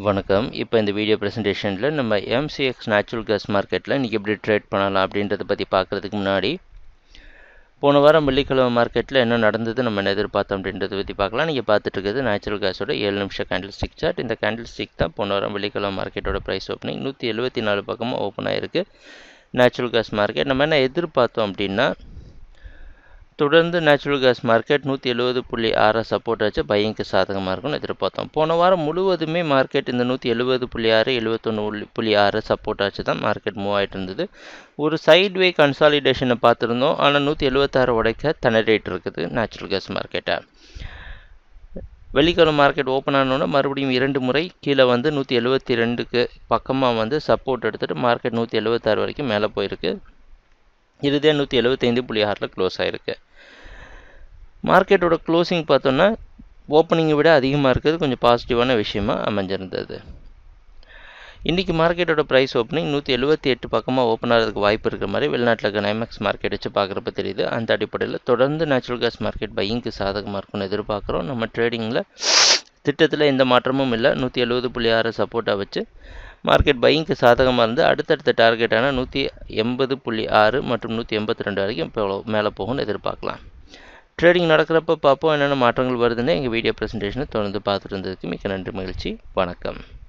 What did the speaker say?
வணக்கம் இப்போ இந்த வீடியோ ப்ரெசன்டேஷனில் நம்ம எம்சிஎக்ஸ் நேச்சுரல் கேஸ் மார்க்கெட்டில் இன்றைக்கி எப்படி ட்ரேட் பண்ணலாம் அப்படின்றத பற்றி பார்க்குறதுக்கு முன்னாடி போன வாரம் வெள்ளிக்கிழமை மார்க்கெட்டில் என்ன நடந்தது நம்ம என்ன எதிர்பார்த்தோம் அப்படின்றத பற்றி பார்க்கலாம் நீங்கள் பார்த்துட்டு இருக்கிறது நேச்சுரல் கேஸோட ஏழு நிமிஷம் கேண்டில் ஸ்டிக் சார்ட் இந்த கேண்டில் ஸ்டிக் தான் போன வாரம் வெள்ளிக்கிழமை மார்க்கெட்டோட ப்ரைஸ் ஓப்பனிங் நூற்றி எழுபத்தி நாலு பக்கமாக ஓப்பன் ஆகிருக்கு நேச்சுரல் கேஸ் மார்க்கெட் நம்ம என்ன எதிர்பார்த்தோம் அப்படின்னா தொடர்ந்து நேச்சுரல் கேஸ் மார்க்கெட் நூற்றி எழுபது புள்ளி ஆறை சப்போர்ட் வச்சு பையங்க்கு சாதகமாக இருக்கும்னு எதிர்பார்த்தோம் போன வாரம் முழுவதுமே மார்க்கெட் இந்த நூற்றி எழுபது புள்ளி ஆறு எழுபத்தொன்று புள்ளி ஆறு சப்போர்ட் ஆச்சு தான் மார்க்கெட் மூவ் ஆகிட்டு இருந்தது ஒரு சைட்வே கன்சாலிடேஷனை பார்த்துருந்தோம் ஆனால் நூற்றி எழுபத்தாறு உடைக்க திணறிட்டு இருக்குது நேச்சுரல் கேஸ் மார்க்கெட்டை வெள்ளிக்கிழமை மார்க்கெட் ஓப்பன் ஆனோன்னா மறுபடியும் இரண்டு முறை கீழே வந்து நூற்றி எழுபத்தி ரெண்டுக்கு பக்கமாக வந்து சப்போர்ட் எடுத்துகிட்டு மார்க்கெட் நூற்றி எழுபத்தாறு வரைக்கும் மேலே போயிருக்கு இறுதியாக நூற்றி எழுபத்தைந்து புள்ளி ஆறில் க்ளோஸ் ஆகிருக்கு மார்க்கெட்டோட க்ளோசிங் பார்த்தோன்னா ஓப்பனிங்கை விட அதிகமாக இருக்கிறது கொஞ்சம் பாசிட்டிவான விஷயமா அமைஞ்சிருந்தது இன்றைக்கி மார்க்கெட்டோட ப்ரைஸ் ஓப்பனிங் நூற்றி எழுபத்தி எட்டு பக்கமாக ஓப்பன் ஆகிறதுக்கு வாய்ப்பு இருக்கிற மாதிரி வெளிநாட்டில் இருக்க நைமேக்ஸ் மார்க்கெட் வச்சு பார்க்குறப்ப தெரியுது அந்த அடிப்படையில் தொடர்ந்து நேச்சுரல் கேஸ் மார்க்கெட் பையிங்க்கு சாதகமாக இருக்கும்னு எதிர்பார்க்குறோம் நம்ம ட்ரேடிங்கில் திட்டத்தில் எந்த மாற்றமும் இல்லை நூற்றி எழுபது புள்ளி ஆறு சப்போர்ட்டாக வச்சு மார்க்கெட் பையிங்க்கு சாதகமாக இருந்து அடுத்தடுத்த டார்கெட்டான நூற்றி எண்பது புள்ளி ஆறு மற்றும் நூற்றி எண்பத்தி ரெண்டு வரைக்கும் இப்போ மேலே போகும்னு எதிர்பார்க்கலாம் ட்ரேடிங் நடக்கிறப்ப பார்ப்போம் என்னென்ன மாற்றங்கள் வருதுன்னு எங்கள் வீடியோ ப்ரெசன்டேஷனை தொடர்ந்து பார்த்துட்டு இருந்ததுக்கு மிக்க நன்றி மகிழ்ச்சி வணக்கம்